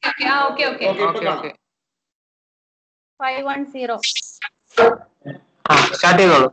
okay ആ okay okay okay ഇപ്പൊ okay കാണാം ഓക്കെ ഫൈവ് വൺ സീറോ ആ സ്റ്റാർട്ട് ചെയ്തോളൂ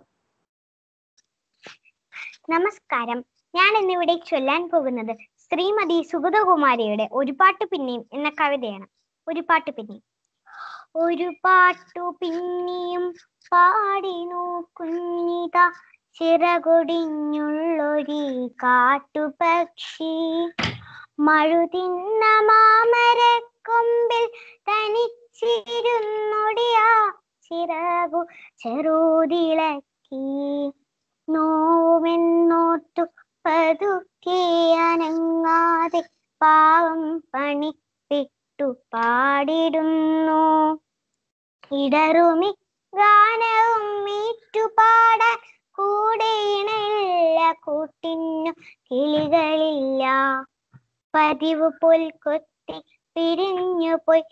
നമസ്കാരം ഞാൻ ഇന്നിവിടെ ചൊല്ലാൻ പോകുന്നത് ശ്രീമതി സുഗതകുമാരിയുടെ ഒരു പാട്ട് പിന്നെയും എന്ന കവിതയാണ് ഒരു പാട്ട് പിന്നെയും ഒരു പാട്ടു പിന്നെയും പാടി നോക്കുന്നിത ചിറകൊടിഞ്ഞുള്ളൊരു കാട്ടുപക്ഷി മഴുതിന്ന മാമരക്കൊമ്പിൽ തനിച്ചിരുന്നൊടിയാ ചിറകു ചെറുതിളക്കി നോവെന്നോർത്തു പതുക്കെ അനങ്ങാതെ പാവം പണിപ്പെട്ടു പാടിടുന്നു ഇടറുമി ഗാനവും മീറ്റുപാടാൻ കൂടെ ഇണയില്ല കൂട്ടിന്നു കിളികളില്ല പതിവ് പോൽ കൊത്തി പിരിഞ്ഞു പോയി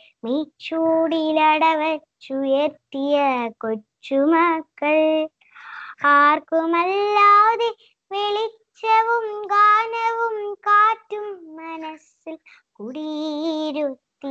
മീച്ചൂടിലടവച്ചുയർത്തിയ കൊച്ചുമക്കൾ ആർക്കുമല്ലാതെ വെളിച്ചവും ഗാനവും കാറ്റും മനസ്സിൽ കുടിയിരുത്തി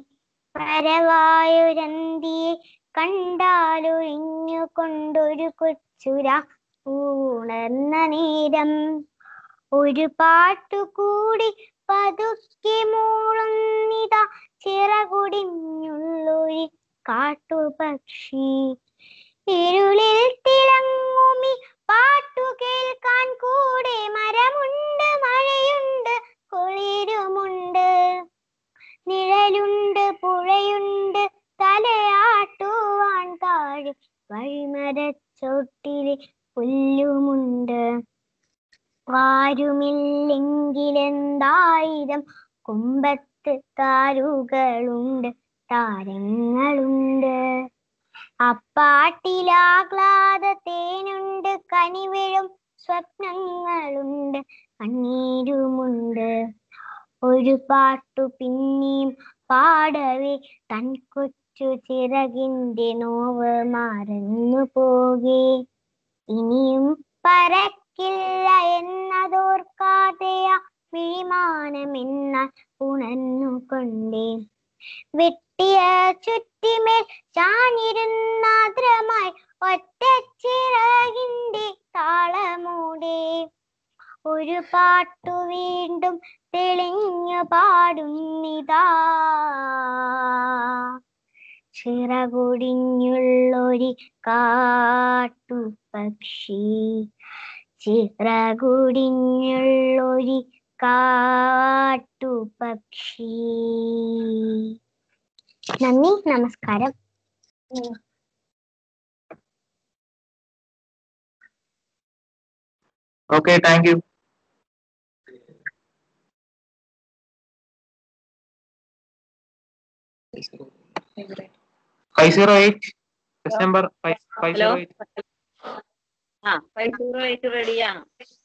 പരവായൊരന്തിയെ കണ്ടാലൊഴിഞ്ഞു കൊണ്ടൊരു കൊച്ചുര ഉണർന്ന നേരം ഒരു പാട്ടുകൂടി പതുക്കെ മൂളുന്നിതാ ചിറകുടിഞ്ഞുള്ളൊരു കാട്ടുപക്ഷി ഇരുളിൽ തിളങ്ങുമി പാട്ടു കേൾക്കാൻ കൂടെ മരമുണ്ട് മഴയുണ്ട് കുളിരുമുണ്ട് നിഴലുണ്ട് പുഴയുണ്ട് തലയാട്ടുവാൻ താഴെ വഴിമരച്ചോട്ടിലെ പുല്ലുമുണ്ട് ആരുമില്ലെങ്കിലെന്തായിരം കുമ്പത്ത് താരുകളുണ്ട് താരങ്ങളുണ്ട് അപ്പാട്ടിലാഹ്ലാദ തേനുണ്ട് കനിവിഴും സ്വപ്നങ്ങളുണ്ട് കണ്ണീരുമുണ്ട് ഒരു പാട്ടു പിന്നെയും പാടവേ തൻ കൊച്ചു ചിറകിന്റെ നോവ് മറന്നു പോകെ ഇനിയും പറക്കില്ല എന്നതോർക്കാതെയാ വിമാനമെന്നാൽ ഉണർന്നുകൊണ്ടേ വെട്ടിയ ചുറ്റിമേൽ ചാഞ്ഞിരുന്നാദ്രമായി ഒറ്റ ചിറകിന്റെ താളമൂടെ ഒരു പാട്ടു വീണ്ടും തെളിഞ്ഞു പാടുന്നിതാ ചിറകുടിഞ്ഞുള്ളൊരു കാട്ടുപക്ഷി ചിറകുടിഞ്ഞുള്ളൊരു കാട്ടുപക്ഷി നന്ദി നമസ്കാരം okay thank you five zero eight December five five hello zero eight ആ ഫൈവ് സീറോ എയ്റ്റ് റെഡിയാണ്